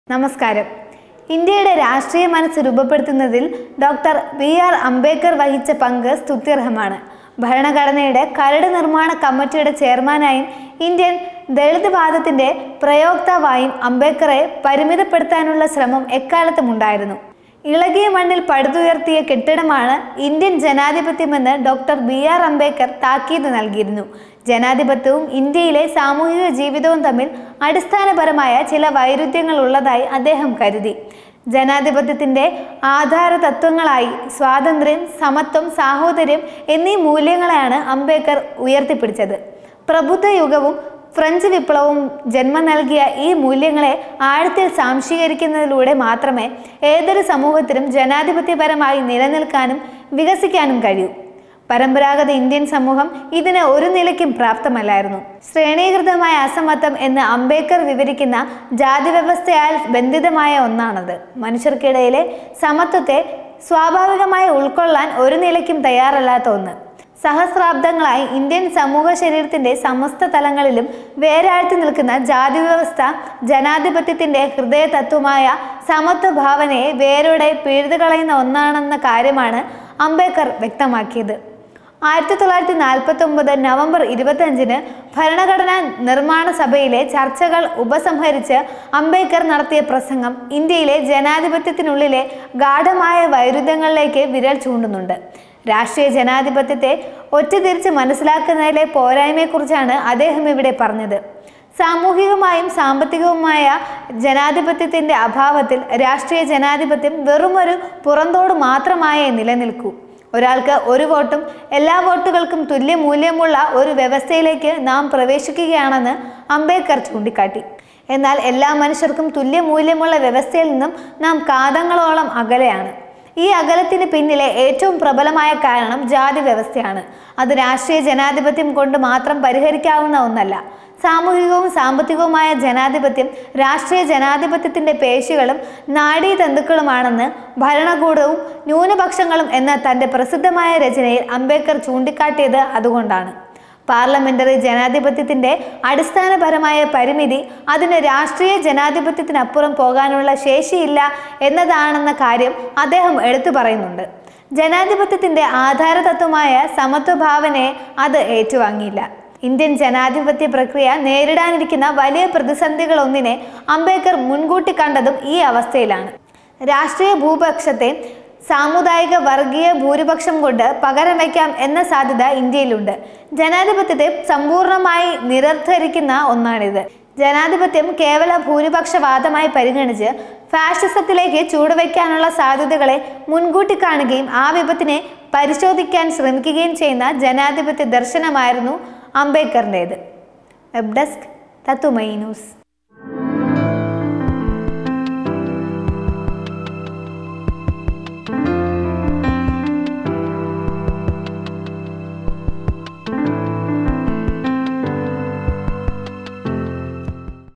നമസ്കാരം ഇന്ത്യയുടെ രാഷ്ട്രീയ മനസ്സ് രൂപപ്പെടുത്തുന്നതിൽ ഡോക്ടർ ബി ആർ അംബേദ്കർ വഹിച്ച പങ്ക് സ്തുത്യർഹമാണ് ഭരണഘടനയുടെ കരട് നിർമ്മാണ കമ്മിറ്റിയുടെ ചെയർമാനായും ഇന്ത്യൻ ദളിത് വാദത്തിന്റെ പ്രയോക്താവായും അംബേദ്കറെ പരിമിതപ്പെടുത്താനുള്ള ശ്രമം എക്കാലത്തും ഉണ്ടായിരുന്നു ഇളകിയ മണ്ണിൽ പടുത്തുയർത്തിയ കെട്ടിടമാണ് ഇന്ത്യൻ ജനാധിപത്യമെന്ന് ഡോക്ടർ ബി ആർ അംബേദ്കർ താക്കീത് നൽകിയിരുന്നു ജനാധിപത്യവും ഇന്ത്യയിലെ സാമൂഹിക ജീവിതവും തമ്മിൽ അടിസ്ഥാനപരമായ ചില വൈരുദ്ധ്യങ്ങൾ ഉള്ളതായി അദ്ദേഹം കരുതി ജനാധിപത്യത്തിന്റെ ആധാര തത്വങ്ങളായി സ്വാതന്ത്ര്യം സമത്വം സാഹോദര്യം എന്നീ മൂല്യങ്ങളെയാണ് അംബേദ്കർ ഉയർത്തിപ്പിടിച്ചത് പ്രബുദ്ധ യുഗവും ഫ്രഞ്ച് വിപ്ലവവും ജന്മം നൽകിയ ഈ മൂല്യങ്ങളെ ആഴത്തിൽ സാംശീകരിക്കുന്നതിലൂടെ മാത്രമേ ഏതൊരു സമൂഹത്തിലും ജനാധിപത്യപരമായി നിലനിൽക്കാനും വികസിക്കാനും കഴിയൂ പരമ്പരാഗത ഇന്ത്യൻ സമൂഹം ഇതിന് ഒരു നിലയ്ക്കും പ്രാപ്തമല്ലായിരുന്നു ശ്രേണീകൃതമായ അസമത്വം എന്ന് അംബേദ്കർ വിവരിക്കുന്ന ജാതി വ്യവസ്ഥയാൽ ബന്ധിതമായ ഒന്നാണത് മനുഷ്യർക്കിടയിലെ സമത്വത്തെ സ്വാഭാവികമായി ഉൾക്കൊള്ളാൻ ഒരു നിലയ്ക്കും തയ്യാറല്ലാത്ത ഒന്ന് സഹസ്രാബ്ദങ്ങളായി ഇന്ത്യൻ സമൂഹ ശരീരത്തിന്റെ സമസ്ത തലങ്ങളിലും വേരാഴ്ത്തി നിൽക്കുന്ന ജാതി വ്യവസ്ഥ ജനാധിപത്യത്തിന്റെ ഹൃദയ തത്വമായ സമത്വ ഭാവനയെ വേരോടെ പിഴുതു കളയുന്ന ഒന്നാണെന്ന കാര്യമാണ് അംബേദ്കർ വ്യക്തമാക്കിയത് ആയിരത്തി തൊള്ളായിരത്തി നാൽപ്പത്തി ഒമ്പത് നവംബർ ഇരുപത്തഞ്ചിന് ഭരണഘടനാ നിർമ്മാണ സഭയിലെ ചർച്ചകൾ ഉപസംഹരിച്ച് അംബേദ്കർ നടത്തിയ പ്രസംഗം ഇന്ത്യയിലെ ജനാധിപത്യത്തിനുള്ളിലെ ഗാഠമായ വൈരുദ്ധ്യങ്ങളിലേക്ക് വിരൽ ചൂണ്ടുന്നുണ്ട് രാഷ്ട്രീയ ജനാധിപത്യത്തെ ഒറ്റതിരിച്ച് മനസ്സിലാക്കുന്നതിലെ പോരായ്മയെക്കുറിച്ചാണ് അദ്ദേഹം ഇവിടെ പറഞ്ഞത് സാമൂഹികമായും സാമ്പത്തികവുമായ ജനാധിപത്യത്തിന്റെ അഭാവത്തിൽ രാഷ്ട്രീയ ജനാധിപത്യം വെറുമൊരു പുറന്തോട് മാത്രമായേ നിലനിൽക്കൂ ഒരാൾക്ക് ഒരു വോട്ടും എല്ലാ വോട്ടുകൾക്കും തുല്യ മൂല്യമുള്ള ഒരു വ്യവസ്ഥയിലേക്ക് നാം പ്രവേശിക്കുകയാണെന്ന് അംബേദ്കർ ചൂണ്ടിക്കാട്ടി എന്നാൽ എല്ലാ മനുഷ്യർക്കും തുല്യ മൂല്യമുള്ള വ്യവസ്ഥയിൽ നിന്നും നാം കാതങ്ങളോളം അകലെയാണ് ഈ അകലത്തിന് പിന്നിലെ ഏറ്റവും പ്രബലമായ കാരണം ജാതി വ്യവസ്ഥയാണ് അത് രാഷ്ട്രീയ ജനാധിപത്യം കൊണ്ട് മാത്രം പരിഹരിക്കാവുന്ന ഒന്നല്ല സാമൂഹികവും സാമ്പത്തികവുമായ ജനാധിപത്യം രാഷ്ട്രീയ ജനാധിപത്യത്തിന്റെ പേശികളും നാഡീതന്തുക്കളുമാണെന്ന് ഭരണകൂടവും ന്യൂനപക്ഷങ്ങളും എന്ന തന്റെ പ്രസിദ്ധമായ രചനയിൽ അംബേദ്കർ ചൂണ്ടിക്കാട്ടിയത് അതുകൊണ്ടാണ് പാർലമെന്ററി ജനാധിപത്യത്തിന്റെ അടിസ്ഥാനപരമായ പരിമിതി അതിന് രാഷ്ട്രീയ ജനാധിപത്യത്തിനപ്പുറം പോകാനുള്ള ശേഷിയില്ല എന്നതാണെന്ന കാര്യം അദ്ദേഹം എടുത്തു പറയുന്നുണ്ട് ജനാധിപത്യത്തിന്റെ ആധാരതത്വമായ സമത്വഭാവനയെ അത് ഏറ്റുവാങ്ങിയില്ല ഇന്ത്യൻ ജനാധിപത്യ പ്രക്രിയ നേരിടാനിരിക്കുന്ന വലിയ പ്രതിസന്ധികളൊന്നിനെ അംബേദ്കർ മുൻകൂട്ടി കണ്ടതും ഈ അവസ്ഥയിലാണ് രാഷ്ട്രീയ ഭൂപക്ഷത്തെ സാമുദായിക വർഗീയ ഭൂരിപക്ഷം കൊണ്ട് പകരം വയ്ക്കാം എന്ന സാധ്യത ഇന്ത്യയിലുണ്ട് ജനാധിപത്യത്തെ സമ്പൂർണമായി നിരർത്ഥരിക്കുന്ന ഒന്നാണിത് ജനാധിപത്യം കേവല ഭൂരിപക്ഷവാദമായി പരിഗണിച്ച് ഫാഷിസത്തിലേക്ക് ചൂടുവയ്ക്കാനുള്ള സാധ്യതകളെ മുൻകൂട്ടി കാണുകയും ആ വിപത്തിനെ പരിശോധിക്കാൻ ശ്രമിക്കുകയും ചെയ്യുന്ന ജനാധിപത്യ ദർശനമായിരുന്നു അംബേദ്കറിൻ്റേത് വെബ് ഡെസ്ക് തത്തുമൈ ന്യൂസ്